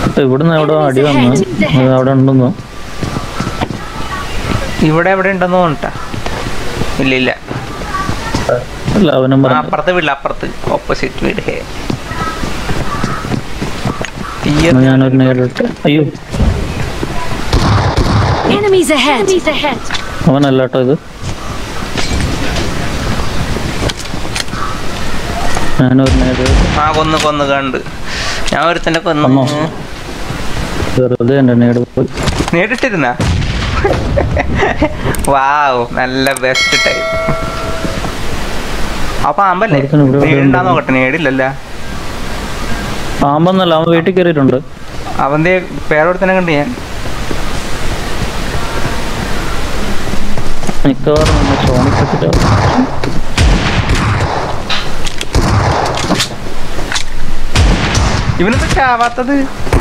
ഇവിടുന്ന് എവിടെ അടി വന്നു അത് അവിടെ ഉണ്ടെന്നു ഇവിടെ എവിടെ ഉണ്ടെന്ന് തോന്നിട്ടാ ഇല്ല ഇല്ല അല്ല അവനും ആ, പറഞ്ഞു അപ്പുറത്തെ വീട്ടിൽ അപ്പുറത്ത് ഓപ്പോസിറ്റ് വീട് ഹേ എന്നാ ഞാനൊരു നേരിട്ട് അയ്യോ Enemies ahead. Enemies ahead. അവനല്ല കേട്ടോ ഇത് ഞാനൊരു നേരിട്ട് ആ കൊന്ന് കൊന്ന് കണ്ട് ഞാൻ ഒരുത്തന്നെ കൊന്നു അമ്മോ. വെറുതെ എൻ്റെ നേട് പോയി നേരിട്ടിരുന്ന വാവ് നല്ല ബെസ്റ്റ് ടൈം ആ പാമ്പല്ലേ ഒരുത്തന് ഇവിടെ ഇവിടെ നേടിണ്ടാ ഉണ്ട്. നോക്കട്ടെ നേടില്ലല്ല പാമ്പൊന്നല്ല അവൻ വീട്ടിൽ കയറിയിട്ടുണ്ട് അവന്റെ പേരോടത്തന്നെ കണ്ട് ഞാൻ മിക്കവാറും നമ്മൾ സോണിക്കെത്തിട്ട് ഇവനെന്താ ചാവാത്തത്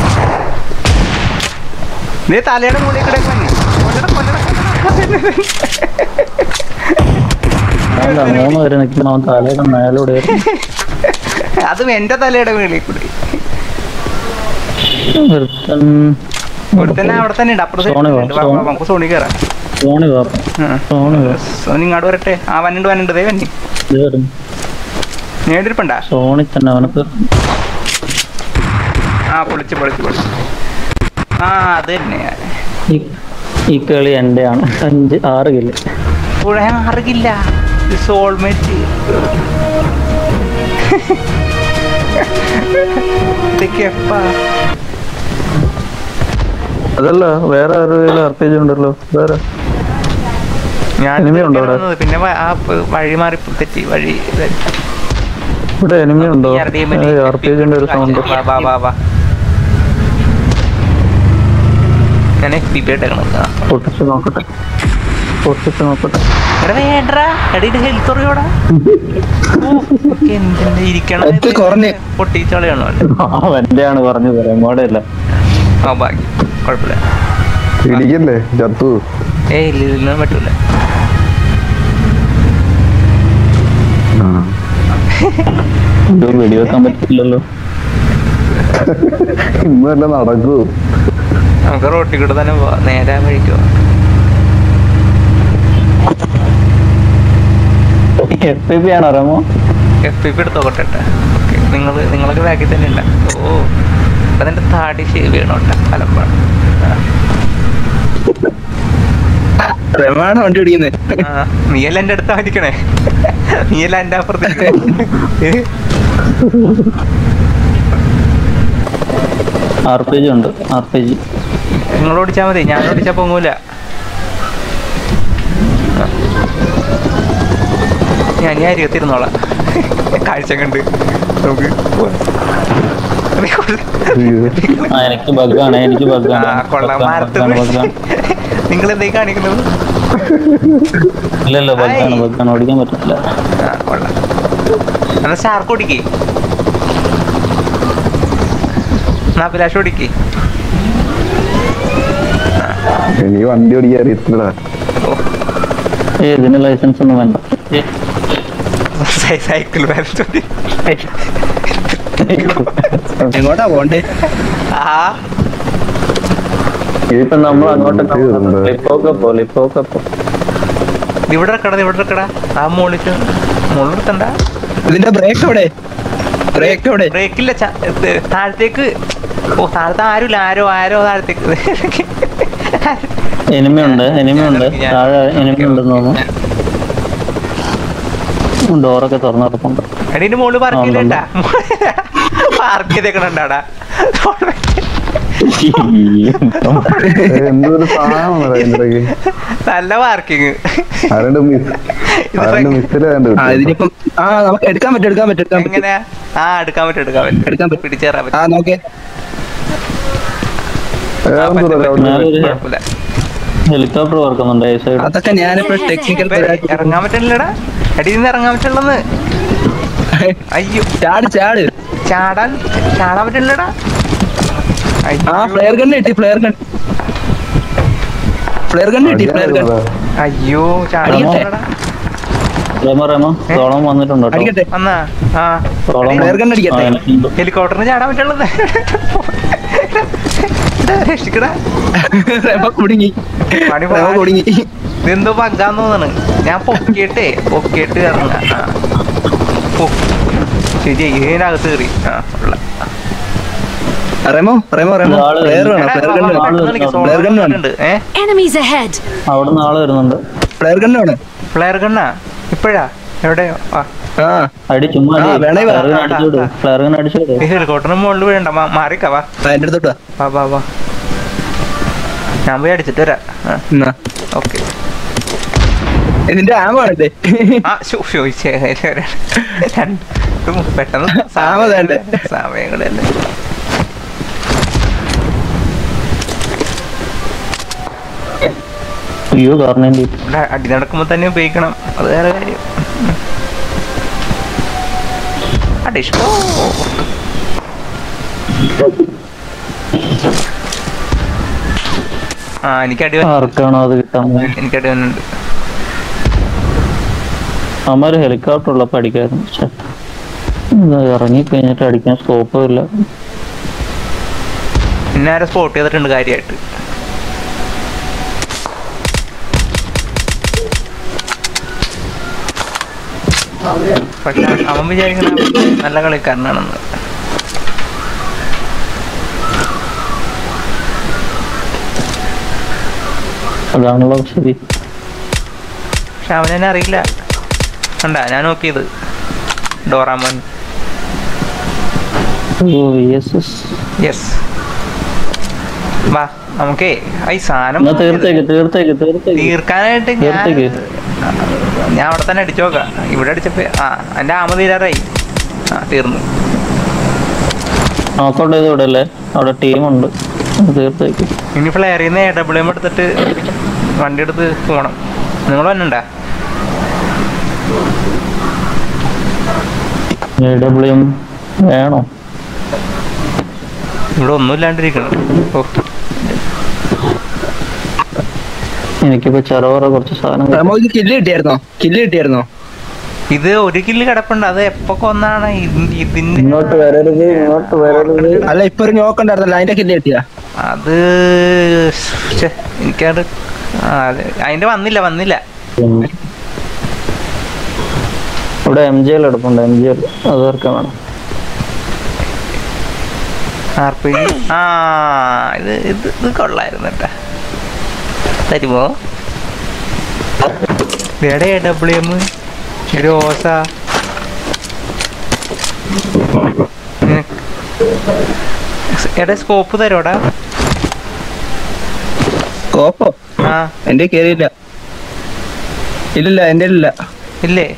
നീ തലയുടെ മുകളിൽ കൂടെ കൊല്ലി കൊല്ലട കൊല്ലട അല്ല മൂന്ന് പേര് നിൽക്കുമ്പോൾ അവൻ തലയുടെ മേലൂടെ അതും എന്റെ തലയുടെ മുകളിൽ കൂടെ ഒരുത്തൻ ഒരുത്തന്നെ അവിടെ തന്നെ ഉണ്ട് അപ്പുറത്ത് സോണി വാ, ഉണ്ട്. വാ, വാ, സോണി. നമുക്ക് സോണി കയറാം സോണി കയറും ആ. സോണി കയറും സോണി ഇങ്ങോട്ട് വരട്ടെ ആ വന്നുണ്ട് വന്നുണ്ട് ദേ വന്നി കയറും നേടിരിപ്പണ്ടാ സോണി തന്നെ അവനക്ക് ആ പൊളിച്ച് പൊളിച്ച് പൊളിച്ച് ആ അത് തന്നെ ഈ ഈ കളി എന്റെയാണ് അഞ്ച് ആറ് കില്ല് പുഴ അറിയില്ല സോൾമേറ്റ് ഇതൊക്കെ എപ്പാ അതല്ല വേറെ ആരുടെ കയ്യിൽ ആർ പി ജി ഉണ്ടല്ലോ വേറെ ഞാൻ Enemy ഉണ്ടോ അവിടെ? വന്നത്. പിന്നെ വ- ആ പ- വഴി മാറി തെറ്റി വഴി ഇതായി. ഇവിടെ എനിമി ഉണ്ടോ ഈ RDM ല് ആർ പി ജിന്റെ ഒരു സൗണ്ട് വാ, വാ, വാ, വാ. ഞാൻ എഫ് പി പി ഇട്ടേക്കണം ആ. പൊട്ടിച്ച് നോക്കട്ടെ പൊട്ടിച്ച് നോക്കട്ടെ എടാ വേണ്ടടാ എടാ ഇത് ഹെൽത്ത് അറിയോടാ എന്തിന്റെ ഇരിക്കണം എത്തി കുറഞ്ഞ്. പൊട്ടിച്ചോളയാണോ അവന്റെയാണ് പറഞ്ഞു തരാം മോടെ അല്ല ആ ബാക്കി കുഴപ്പമില്ല ഇടിക്കല്ലേ ചത്തു ഏയ് ഇല്ല ഇതിൽ പറ്റൂല ഇത് വെടിവെക്കാൻ പറ്റില്ലല്ലോ ഇന്നല്ല നടക്കൂ നമുക്ക് റോട്ടിൽ കൂടെ തന്നെ പോവാം നേരെ ആ വഴിക്ക് പോവാം എഫ് പി പി ആണോ റമോ എഫ് പി പി എടുത്തോട്ടെ ഓക്കെ നിങ്ങൾ നിങ്ങളൊക്കെ ബാക്കിൽ തന്നെ ഉണ്ട് ഓ അതിന്റെ താടി ശരി വീണോട്ടെ അലമ്പാണ് പ്രമാണം വണ്ടി ഓടിക്കുന്നത് ആ, നീയല്ല എന്റെ അടുത്താ ഇരിക്കണേ നീയല്ല എന്റെ അപ്പുറത്ത് ആർ പി ജി ഉണ്ട് ആർ പി ജി നിങ്ങൾ ഓടിച്ചാ മതി ഞാൻ ഓടിച്ചാ പൊങ്ങൂല ആ. ഞാൻ ഞാൻ അരികത്തിരുന്നോളാം കാഴ്ച കണ്ട് നമുക്ക് പോവാം. നീ കൊള്ള- ആ എനിക്ക് ബഗ്ഗാണ് എനിക്ക് ബഗ്ഗാണ് ആ, കൊള്ളാം മരത്ത് നിങ്ങൾ എന്തേ കാണിക്കുന്നത് ഇല്ല ഇല്ല ബഗ്ഗാണ് ഹായ്. ബഗ്ഗാണ് ഓടിക്കാൻ പറ്റില്ല ആ കൊള്ളാം എന്നാ ഷാർക്ക് ഓടിക്കേ എന്നാ അഭിലാഷ് ഓടിക്കേ എനിക്ക് വണ്ടി ഓടിക്കാൻ അറിയത്തില്ലടാ ഏ ഇതിന് ലൈസൻസ് ഒന്നും വേണ്ട ഏ, സൈക്കിൾ ബാലൻസ് ഓടി എങ്ങോട്ടാ പോണ്ടേ ആ ഇതിപ്പോ നമ്മൾ അങ്ങോട്ടൊക്കെ ഉണ്ട്. ലിപ്പോക്കെ പോ ലിപ്പോക്കെ പോ ഇത് ഇവിടെ ഇറക്കടാ ഇത് ഇവിടെ ഇറക്കടാ ആ മോളിച്ച് മുകളിലെത്തണ്ട ഇതിന്റെ ബ്രേക്ക് എവിടെ ബ്രേക്ക് എവിടെ ബ്രേക്കില്ല ച- ഇത് താഴത്തേക്ക് ഓ താഴത്തെ ആരുമില്ല ആരോ ആരോ താഴത്തേക്ക് എനിമി ഉണ്ട് എനിമി ഉണ്ട് ഞാൻ- താഴെ എനിമി ഉണ്ടെന്ന് തോന്നുന്നു ഡോറൊക്കെ തുറന്നു കിടപ്പുണ്ട് എടീന്റെ മോള് പാർക്ക് ചെയ്തേട്ടാ പാർക്ക് ചെയ്തേക്കണണ്ടാടാ എന്തൊരു സാധനമാണ് അതിന്റെ ഇടയ്ക്ക് നല്ല പാർക്കിങ് ആരുടെ മിസ് ആരുടെ മിസ്സിലെ കണ്ടു ആ ഇതിനിപ്പം ആ നമുക്ക് എടുക്കാൻ പറ്റും എടുക്കാൻ പറ്റും എടുക്കാൻ പറ്റും എങ്ങനെയാ ആ എടുക്കാൻ പറ്റും എടുക്കാൻ പറ്റും എടുക്കാൻ പറ്റും. പിടിച്ചേറാൻ ആ പറ്റും നോക്കേ ആ, പറ്റും, പറ്റും. ഞാനൊരു കുഴപ്പമില്ല. ഹെലികോപ്റ്റർ പറക്കുന്നുണ്ട് ഈ സൈഡ് അതൊക്കെ ഞാനിപ്പോ ടെക്നിക്കൽ ഇപ്പൊ ഇറങ്ങാൻ പറ്റണില്ലടാ അടിയിൽ നിന്ന് ഇറങ്ങാൻ പറ്റുള്ളന്ന് അയ്യോ ചാട് ചാട് ചാടാൻ ചാടാൻ പറ്റില്ലടാ ആ ഫ്ലെയർ ഗൺ കിട്ടി ഫ്ലെയർ ഗൺ ഫ്ലെയർ ഗൺ കിട്ടി ഫ്ലെയർ ഗൺ അയ്യോ ചാടാൻ അടിക്കട്ടെ. പറ്റില്ലടാ. റേമോ റേമോ സോളം വന്നിട്ടുണ്ട് കേട്ടോ അടിക്കട്ടെ വന്നാ ആ സോളം Flare gun അടിക്കട്ടെ? ആ, എനിക്കുണ്ട്. ഹെലികോപ്റ്ററിന് ചാടാൻ പറ്റുള്ളത് രക്ഷിക്കടാ റെമ കുടുങ്ങി പണി റെമ പാടി. കുടുങ്ങി ഇതെന്തോ പങ്കാന്ന് തോന്നണ് ഞാൻ പൊക്കിയിട്ടേ പൊക്കിയിട്ട് ഇറങ്ങാം ആ ഓ ശരി ഇതിനകത്ത് കയറി ആ ഉള്ള റെമോ റെമോ റെമോ ആള് പ്ലെയർ വേണം എടാ, പ്ലെയർ വാ, ഗണ്ണ് വാ, വേണം പെട്ടെന്ന് എനിക്ക് സോളോ പ്ലെയർ ഗണ്ണ് വേണം ഉണ്ട് ഏ Enemies ahead! അവിടെ നിന്ന് ആള് വരുന്നുണ്ട് പ്ലെയർ ഗണ്ണ് വേണം പ്ലെയർ കണ്ണാ ഇപ്പോഴാ എവിടെയോ ആ ആ അടി ചുമ്മാ ആ, വേണേ വാ. ഫ്ലയറിന് അടിച്ചുവിട് ഫ്ലയറിന് അടിച്ചുവിട് ഈ ഹെലികോപ്റ്ററിന് മുകളിൽ വീഴണ്ട മാ- മാറിക്ക വാ ആ, എൻ്റെ അടുത്തോട്ടാ വാ വാ വാ ഞാൻ പോയി അടിച്ചിട്ട് വരാം എന്നാ ഓക്കെ ഇതിന്റെ ആമ ആണല്ലേ ആ ഷോ ഷോ ശ്ശേ, രണ്ടും പെട്ടെന്ന് സാമ വേണ്ടേ? സമയങ്ങളല്ലേ അയ്യോ കാരണം ഇവിടെ അടി നടക്കുമ്പോ തന്നെ ഉപയോഗിക്കണം അത് വേറെ കാര്യം അടി ഷോ ആ എനിക്ക് അടി വന്നു. ആർക്കാണോ അത് കിട്ടാൻ എനിക്ക് അടി വന്നിട്ടുണ്ട് അമ്മര് ഹെലികോപ്റ്റർ ഉള്ളപ്പോ അടിക്കായിരുന്നു ഛെ. ഇത് ഇറങ്ങി കഴിഞ്ഞിട്ട് അടിക്കാൻ സ്കോപ്പും ഇല്ല പിന്നെ ആരെ സ്പോട്ട് ചെയ്തിട്ടുണ്ട് കാര്യമായിട്ട് പക്ഷെ അവൻ വിചാരിക്കുന്ന അവൻ നല്ല കളിക്കാരനാണെന്ന് അതാണല്ലോ ശരി പക്ഷെ അവനെന്നെ അറിയില്ല കണ്ടാ ഞാൻ നോക്കിയത് Doraemon oh V S S yes വാ നമുക്കേ ഈ സാധനം എന്നാ തീർത്തേക്ക് തീർത്തേക്ക് തീർത്തേക്ക് തീർക്കാനായിട്ട് ഞാൻ തീർത്തേക്ക് ഞാൻ അവിടെ തന്നെ അടിച്ചു നോക്കാം ഇവിടെ അടിച്ചപ്പോ ആ എന്റെ ആമ തീരാറായി ആ തീർന്നു നോക്കൗട്ട് ചെയ്ത് വിടല്ലേ അവിടെ ടീമുണ്ട് തീർത്തേക്ക് ഇനി ഫ്ലെയറിൽ നിന്ന് എ ഡബ്ല്യു എം എടുത്തിട്ട് വണ്ടി എടുത്ത് പോണം നിങ്ങൾ വന്നണ്ടാ എ ഡബ്ല്യു എം വേണോ ഇവിടെ ഒന്നും ഇല്ലാണ്ടിരിക്കണം ഓ എനിക്കിപ്പോ ചെറവറ കുറച്ച് സാധനം റെമോ ഇത് കില്ല് കിട്ടിയായിരുന്നോ കില്ല് കിട്ടിയായിരുന്നോ ഇത് ഒരു കില്ല് കിടപ്പുണ്ട് അത് എപ്പോ കൊന്നാണ് ഇ- ഇതിന്റെ ഇങ്ങോട്ട് വരരുത് ഇങ്ങോട്ട് വരരുത് അല്ല ഇപ്പൊ ഒരു നോക്കണ്ടായിരുന്നല്ലോ അതിന്റെ കില്ല് കിട്ടിയാ അത് ശ്ശെ, എനിക്കത് ആ, അതെ. അതിന്റെ വന്നില്ല വന്നില്ല ഇവിടെ എം ജി എൽ എടുപ്പുണ്ട് എം ജി എൽ അത് തീർക്കാൻ വേണം ആർ പി ജി ആ ഇത് ഇത് ഇത് കൊള്ളായിരുന്നു കേട്ടാ തരുമോ വേടെ ഡബ്ല്യു എം റോസ എടാ സ്കോപ്പ് തരോടാ കോപ്പോ ആ എന്റെ കേറിയില്ല ഇല്ലില്ല എന്റെ ഇല്ല ഇല്ലേ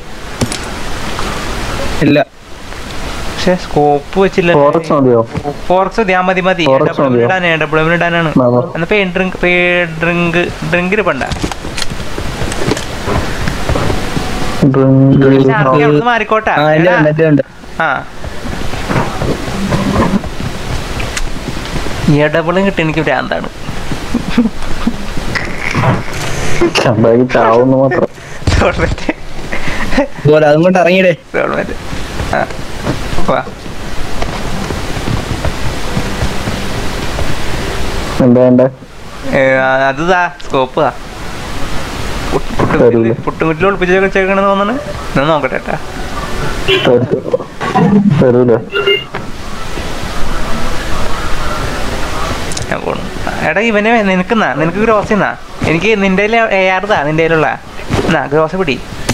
ഇല്ല പക്ഷെ സ്കോപ്പ് വെച്ചില്ല ഫോറക്സ് മതിയോ ഫോറക്സ് മതി ആ മതി മതി Forex ഡബ്ല്യു മതിയോ? ഇടാനേ ഡബ്ല്യു ഇടാനാണ് ആ, ആ. എന്നാ പേ ഡ്രിങ്ക് പേ ഡ്രിങ്ക് ഡ്രിങ്കിന് പണ്ട ഡ്രിങ്ക് അവിടുന്ന് മാറിക്കോട്ടെ ആ എന്റെ ഉണ്ട് എന്റെ ഉണ്ട് ആ ഇടപെളും കിട്ടി എനിക്ക് ഭ്രാന്താണ് ചമ്പാക്കി ചാവുന്നു മാത്രം ഗവൺമെന്റ് പോലെ അതും കൊണ്ട് ഇറങ്ങിയിടേ ഗവൺമെന്റ് ആ വാ എന്താ വേണ്ടേ ഏ, അത് താ സ്കോപ്പ് താ തരൂല. പുട്ടുകുറ്റിൽ ഒളിപ്പിച്ച് വെച്ചേക്കണെന്ന് തോന്നണ് ഞാൻ നോക്കട്ടെ ഏട്ടാ തരൂ- തരൂല ഞാൻ പോണു എടാ ഇവനെ നിനക്കുന്നാ നിനക്ക് ഗ്രോസ് എന്നാ എനിക്ക് നിന്റെ ഏയാറുതാ നിന്റെ കയ്യിലുള്ള എന്നാ ഗ്രോസ് പിടി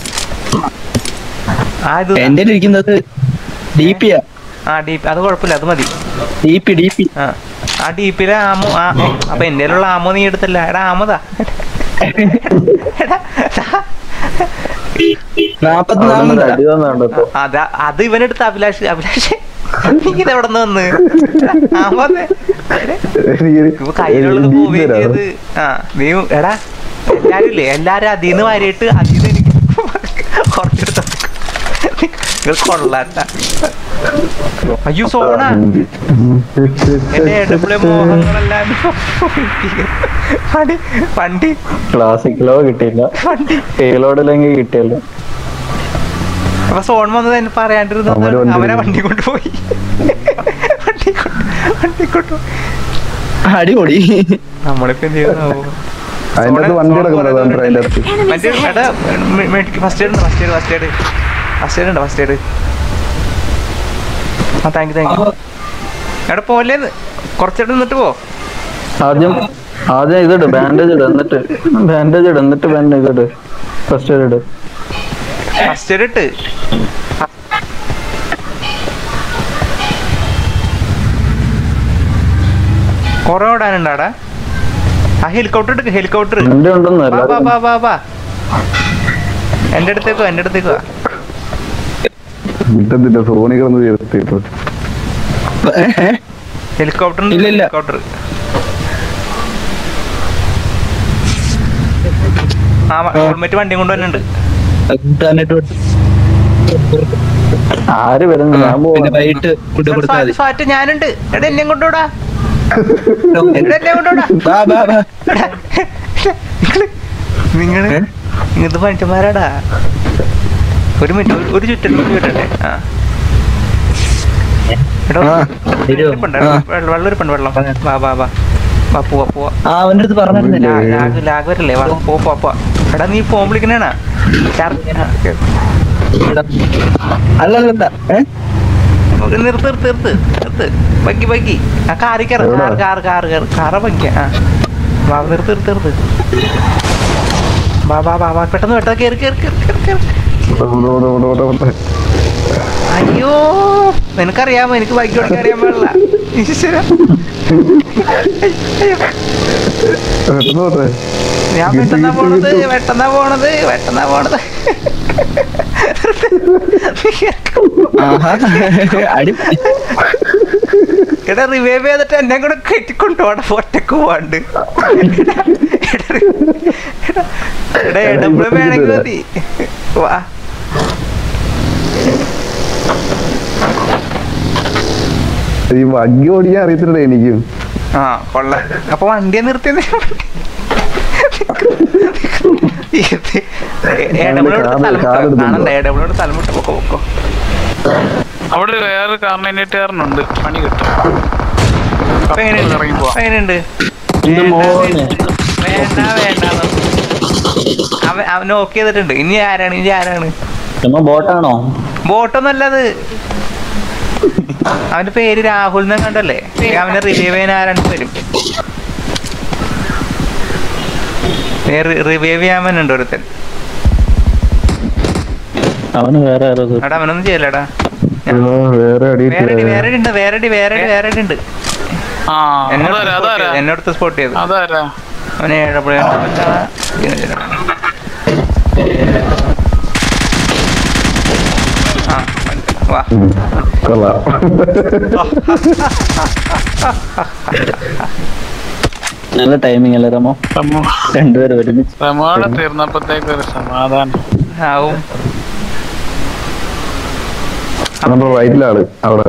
ആ ഇത് താ. എന്റെ ഇരിക്കുന്നത് ഡി പിയാ ആ ഡി അത് കുഴപ്പമില്ല അത് മതി ഡി പി ഡി പി ആ ആ ഡീപ്പിലെ ആമോ ആ ഏ, അപ്പൊ എന്റെ കയ്യിലുള്ള ആമോ നീ എടുത്തല്ല എടാ ആമതാ എടാ ദാ. നാപ്പത്തിനാല് അടി വന്നുണ്ട് ഇപ്പൊ അതാ അത് ഇവനെടുത്ത അഭിലാഷ് അഭിലാഷ് നീ ഇത് എവിടെ നിന്ന് വന്ന് ആമോതെ ഇപ്പൊ കയ്യിലുള്ളത് മൂവ് ചെയ്ത് ആ നീ എടാ എല്ലാരും ഇല്ലേ എല്ലാരും അതീന്ന് വാരിയിട്ട് അതീന്ന് എനിക്ക് കുറച്ചെടുത്ത നിങ്ങൾ കൊള്ളാട്ട അയ്യോ സോണ എന്റെ ഏട്ടപ്പിളെ മോഹങ്ങളെല്ലാം വണ്ടി വണ്ടി ക്ലാസിക്കലോ കിട്ടിയില്ല വണ്ടി പേലോഡില്ലെങ്കിൽ കിട്ടിയല്ലോ അപ്പൊ സോൺ വന്നത് എന്നെ പറയാണ്ടിരുന്നു അവര് വണ്ടി അവനെ വണ്ടി കൊണ്ടുപോയി വണ്ടി കൊണ്ട് വണ്ടി കൊണ്ടു അടിപൊളി നമ്മളിപ്പോ എന്ത് ചെയ്യുന്നു അതിന്റെ അകത്ത് വണ്ടി കിടക്കുന്നുണ്ടോ അതിന്റെ അകത്ത് Enemies മറ്റേ ahead. എടാ ഫസ്റ്റ് എയ്ഡ് ഉണ്ട് first aid first aid first aid ഉണ്ട് ഫസ്റ്റ് എയ്ഡ് ആ താങ്ക് യു താങ്ക് യു എടാ പോലേന്ന് കുറച്ചിട്ട് നിന്നിട്ട് പോ ആദ്യം ആദ്യം ഇതിട് ബാൻഡേജ് ഇട് എന്നിട്ട് ബാൻഡേജ് ഇട് എന്നിട്ട് ബാൻഡേജ് ഇട് ഫസ്റ്റ് എയ്ഡ് ഇട് ഫസ്റ്റ് എയ്ഡ് ഇട്ട് കൊറേ ഓടാനുണ്ടാടാ ആ ഹെലികോപ്റ്റർ എടുക്ക് ഹെലികോപ്റ്റർ വണ്ടി ഉണ്ടെന്ന് വാ വാ എല്ലാവരും വാ വാ വാ എന്റെ അടുത്തേക്ക് വാ എന്റെ അടുത്തേക്ക് വാ കിട്ടത്തില്ല സോണി കിടന്ന് തീർത്തിട്ടു ഹെലികോപ്റ്റർ ഇല്ല, ഇല്ല. ഹെലികോപ്റ്റർ ആ ഹെൽമെറ്റ് വണ്ടിയും കൊണ്ട് വന്നിട്ടുണ്ട് കൂട്ടാനായിട്ട് വിട്ടു. ആര് വരുന്നു ഞാൻ പിന്നെ പോവാ വൈകിട്ട് ഫുഡ് കൊടുത്താൽ മതി സ്വാറ്റ് ഞാനുണ്ട് എടാ എന്നെ കൊണ്ടുവിടാ എടാ എന്നെ കൊണ്ടുവിടാ ബാ ബാ ബാ എടാ, നിങ്ങള് നിങ്ങള് ഏ? ഇങ്ങനത്തെ മനുഷ്യന്മാരാടാ ഒരു മിനിറ്റ് ഒരു- ഒരു ചുറ്റൽ ചുറ്റട്ടെ ആ എടാ ആ, വെള്ളം ഇരിപ്പുണ്ട്, ആ. വെള്ളം വെള്ളം ഇരിപ്പുണ്ട് വെള്ളം വാ വാ വാ വാ പോവാ പോവാ ആ അവന്റെ അടുത്ത് പറഞ്ഞിരുന്നില്ല ലാ- ലാഗ് ലാഗ് വരല്ലേ വാ പോ പോ പോ എടാ നീ ഫോൺ വിളിക്കണേണാ അല്ലല്ല ഏ നിർത്ത് നിർത്ത് നിർത്ത് നിർത്ത് ബഗ്ഗി ബഗ്ഗി ആ കാറി കയറ കാർ കാർ കാർ കാർ കാറ ബഗ്ഗി ആ വാ നിർത്ത് നിർത്ത് നിർത്ത് വാ വാ വാ വാ പെട്ടെന്ന് പെട്ടെന്ന് കയറി കയറി കയറി കയറി കയറി ഓടെ, ഓടെ, ഓടെ, ഓടെ, ഓടെ. അയ്യോ നിനക്കറിയാമോ എനിക്ക് ബൈക്ക് ഓടിക്കാൻ അറിയാൻ പാടില്ല ഈശ്വര അയ്യോ പെട്ടെന്ന് പോട്ടെ. ഞാൻ കിട്ടി, പെട്ടെന്നാ കിട്ടി, പോണത് കിട്ടി. പെട്ടെന്നാ പോണത് പെട്ടെന്നാ പോണത് ആഹാ അടിപൊളി എടാ റിവൈവ് ചെയ്തിട്ട് എന്നെ കൂടെ കെട്ടിക്കൊണ്ടോടെ ഒറ്റക്ക് പോവാണ്ട് എടാ എടപ്പഴും വേണമെങ്കിൽ മതി വാ ഈ വണ്ടി ഓടിക്കാൻ അറിയത്തില്ല എനിക്കും ആ കൊള്ള അപ്പൊ വണ്ടിയെ നിർത്തിയത് ഏടബിളോട് കാറ് കാറ് എടുത്തുണ്ടോ? കാണണ്ട ഏടബിളോട് തലമുട്ട പൊക്കോ പൊക്കോ അവിടെ വേറെ കാർണേറ്റേറിനുണ്ട് പണി കിട്ടും അപ്പൊ എങ്ങനെയുണ്ട് ഇറങ്ങി അപ്പൊ പോവാം എങ്ങനെയുണ്ട് എന്റെ മോനെ വേണ്ട വേണ്ട അവൻ അവൻ ഓക്കെ ചെയ്തിട്ടുണ്ട് ഇനി ആരാണ് ഇനി ആരാണ് ചുമ്മാ ബോട്ടാണോ ബോട്ടൊന്നല്ല അത് അവന്റെ പേര് രാഹുൽ എന്നെ കണ്ടല്ലേ അവനെ റിവൈവ് ചെയ്യാൻ ആരാണ് വരും റിവൈവ് ചെയ്യാൻ വന്നുണ്ട് ഒരുത്തൻ അവന് വേറെ ആരോ ഇത്. എടാ അവനൊന്നും ചെയ്യലടാ ആ, വേറെ വേറെ അടിയിട്ടില്ല വേറെ ഉണ്ട് വേറെ വേറെ വേറെ ഉണ്ട് ആ അതാരാ അതാരാ എന്നോടത്ത് സ്പോട്ട് ചെയ്ത് അതാരാ അവനെ ഏഴപ്പോഴാണ് ആ വാ ഉം, കൊള്ളാം നല്ല ടൈമിംഗ് അല്ലേ റമോ റമോ രണ്ടുപേരും ഒരുമിച്ച് റമോടെ തീർന്നപ്പോഴത്തേക്ക് ഒരു സമാധാനം ആവും നമ്മുടെ റൈറ്റിലാണ് അവിടെ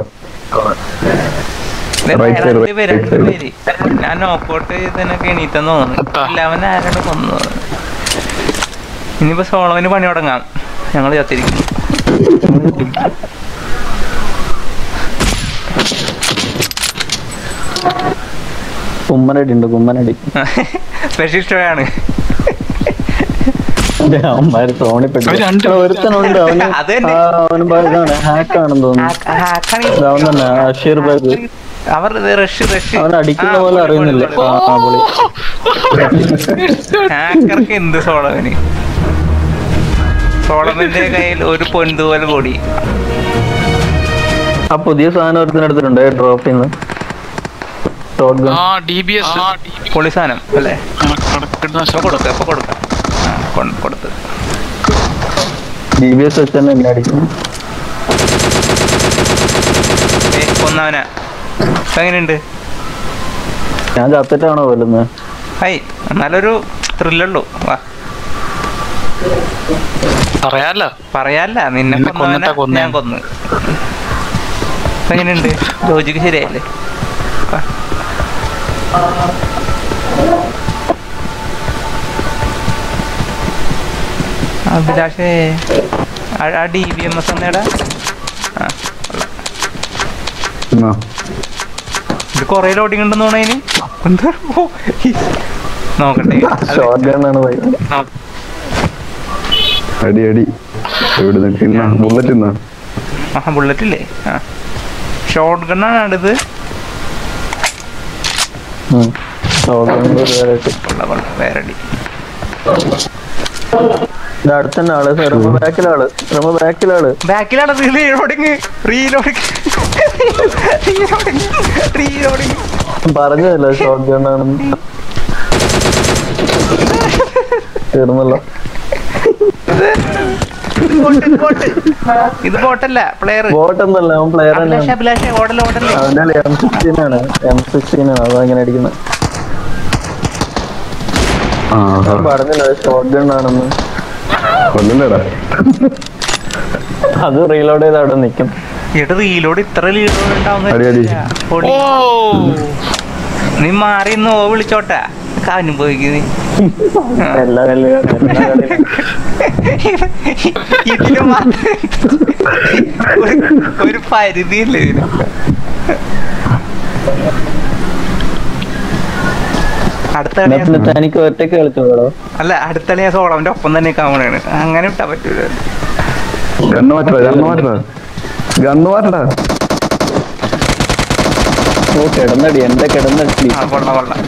ദേ Right side, രണ്ട് പേര്, right രണ്ട് side. പേര്. ഞാൻ നോക്കൗട്ട് ചെയ്തതിനൊക്കെ എണീറ്റെന്ന് തോന്നുന്നു എത്താ? ഇല്ല അവൻ ആരാണ് കൊന്നത് ഇനിയിപ്പോ സോളോവിന് പണി തുടങ്ങാം ഞങ്ങൾ ചത്തിരിക്കുന്നു കുമ്മനടി ഉണ്ട് കുമ്മനടി സ്പെഷ്യൽ ഷോ ആണ് അവന്മാര് തോണിപ്പെട്ടു അവര് രണ്ട് ഒരുത്തനുണ്ട് അവന് അത് തന്നെ. ആ, അവന് ഭ- ഇതാണ് ഹാക്കാണെന്ന് തോന്നുന്നു ആ- ആ ആക്കാണ് ഈ- ഇത് അവൻ തന്നെ അഷീർ ബാഗ് അവർ റഷ് റഷ് അവൻ അടിക്കുന്ന പോലെ അറിയുന്നില്ല ആ ആ, പൊളി ഹാക്കർക്ക് എന്ത് സോളവന് സോളവന്റെ കയ്യിൽ ഒരു പൊന്ത് പോലെ പൊടി ആ പുതിയ സാധനം ഒരുത്തിന് എടുത്തിട്ടുണ്ട് ഡ്രോപ്പിൽ നിന്ന് ഷോട്ട് ഗൺ ആ ഡി ബി എസ് പൊളി സാധനം അല്ലേ കിട്ടുന്ന ഇപ്പൊ കൊടുക്ക ഇപ്പൊ കൊടുക്ക ആ, കൊ- കൊടുത്ത് ഡി ബി എസ് വെച്ച് തന്നെ എന്നെ അടിക്കും ഏ, കൊന്നവനാ ഇപ്പൊ എങ്ങനെയുണ്ട് ഞാൻ ചത്തിട്ടാണോ കൊല്ലുന്നത് ഹൈ നല്ലൊരു ത്രില്ലുള്ളൂ വാ പറയാലോ പറയാല്ല നിന്നെ നിന്നെ കൊന്നവനെ കൊന്നിട്ടാ കൊന്നേ. ഞാൻ കൊന്ന് ഇപ്പൊ എങ്ങനെയുണ്ട് ലോജിക്ക് ശരിയായില്ലേ വാ. അഭിലാഷേ ആ- ആ ഡി ബി എം എസ് എന്നേടാ ആ കൊള്ളാം. ആ. ഇത് കൊറേ ലോഡിങ് ഉണ്ടെന്ന് തോന്നതിന് എന്താ ഓ, ഈ- നോക്കട്ടെ അത് ഷോർട്ട് ഗണ്ണാണ് പോയി നോ- അടി അടി എവിടെ നിൽക്കുന്ന ബുള്ളറ്റ് ഇന്നാ ആ ബുള്ളറ്റ് ഇല്ലേ ആ ഷോർട്ട് ഗണ്ണാണ് ഇത് ഷോർട്ട് ഗൺ കൊള്ള കൊള്ള വേറെ അടി അടുത്തന്നെ ആള് റമ ബാക്കിലാള് റമ ബാക്കിലാള് ബാക്കിലാണ് റീലോഡിങ് റീലോഡിങ് റീലോഡിങ് റീലോഡിങ് പറഞ്ഞതല്ലോ ഷോർട്ട് ഗണ്ണാണെന്ന് തീർന്നല്ലോ ഇത് ബോട്ടല്ല പ്ലെയർ ബോട്ടൊന്നല്ല അവൻ പ്ലെയർ അഭിലാഷ് തന്നെയാണ് അഭിലാഷ് ഓടൽ ഓടല്ലേ അവന്റെ എം സിക്സ്റ്റീൻ ആണ് എം സിക്സ്റ്റീൻ ആണ് അതാ ഇങ്ങനെ അടിക്കുന്നത് ആ ഞാൻ പറഞ്ഞില്ല ഷോർട്ട് ഗൺ ആണെന്ന് കൊല്ലണ്ടടാ അത് റീലോഡ് ചെയ്ത് അവിടെ നിൽക്കും ഇവിടെ റീലോഡ് ഇത്ര റീലോഡ് ഉണ്ടാവുന്ന അടി, അടി. പൊളി. നീ മാറി നോ വിളിച്ചോട്ടാ അനുഭവിക്കുന്നു എല്ലാ കളിയും എല്ലാ കളിയും ഇതിന് മാത്രം ഒരു- ഒരു പരിധിയില്ലേ ഇതിന് അടുത്ത കളി എന്നാ പിന്നെ തനിക്ക് ഒറ്റയ്ക്ക് കളിച്ചോളോ അല്ല അടുത്ത കളി ഞാൻ സോളവന്റെ ഒപ്പം തന്നെ കാവണാണ് അങ്ങനെ വിട്ടാ പറ്റൂല ഗണ്ണ് മാറ്റടാ ഗണ്ണ് മാറ്റടാ ഗണ്ണ് മാറ്റടാ ഓ കിടന്നടി എന്റെ കിടന്നടി ആ കൊള്ളാം കൊള്ളാം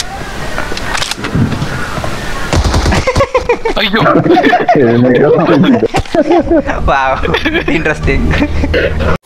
അയ്യോ എഴുന്നേക്കാൻ ഇൻട്രസ്റ്റിംഗ്